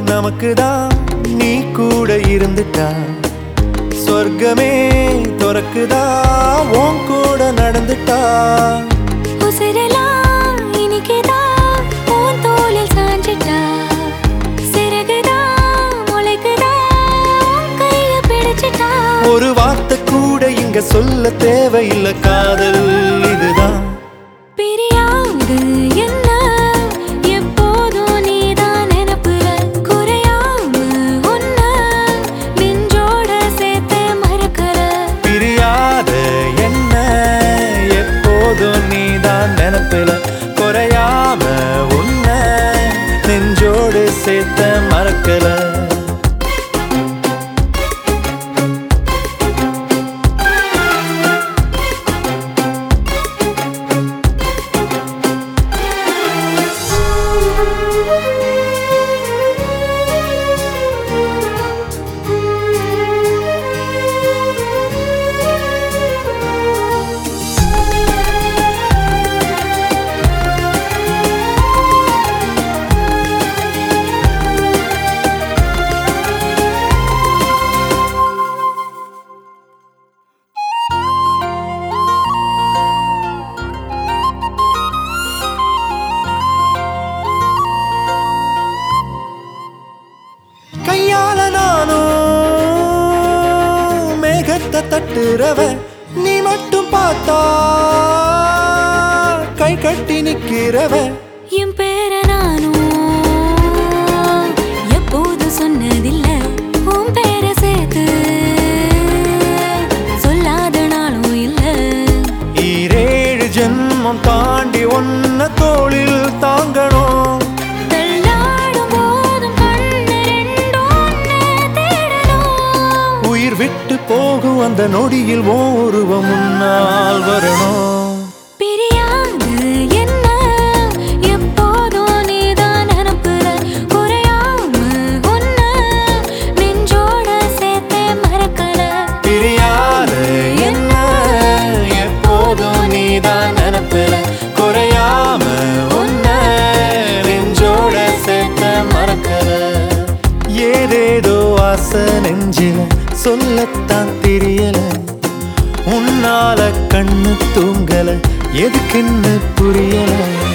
நமக்கு தான் நீ கூட இருந்துட்டா சொர்க்கமே துறக்குதா உன் கூட நடந்துட்டா உசிரெல்லாம் இனிக்குதான் உன் தோளில் சாஞ்சிட்டா சிறகுதான் முளைக்குதான் உன் கைய பிடிச்சிட்டா ஒரு வார்த்தை கூட இங்க சொல்ல தேவையில்லை காதல் இதுதான் பிரியாது என்ன எப்போதும் நீதான் நினப்புல குறையாம உன்ன நெஞ்சோட சேர்த்து மறக்கற பிரியாத என்ன எப்போதும் நீதான் நினப்பில குறையாம உன்னை நெஞ்சோடு சேர்த்த மறக்கல கையால நானும் மேகத்தை தட்டுறவ நீ மட்டும் பார்த்தா கை கட்டி நிக்கிறவ என் பேர நானும் எப்போது சொன்னதில்ல உன் பேர சேர்த்து சொல்லாத நாளும் இல்ல ஈரேழு ஜென்மம் தாண்டி ஒன்ன தோளில் தாங்கணும் தள்ளாடும் போதும் கண்ணு ரெண்டும் உன்னை தேடணும் உயிர் விட்டு போகும் அந்த நொடியில் ஓ உருவம் முன்னால் வரணும் பிரியாது என்ன எப்போதும் நீதான் நினப்புல குறையாம உன்ன நெஞ்சோட சேர்த்தே மறக்கல பிரியாத என்ன எப்போதும் நீதான் நினப்பில குறையாம உன்னை நெஞ்சோட சேர்த்த மறக்கல ஏதேதோ ஆசை நெஞ்சில சொல்லத்தான் தெரியல உன்னால கண்ணு தூங்கல எதுக்குன்னு புரியல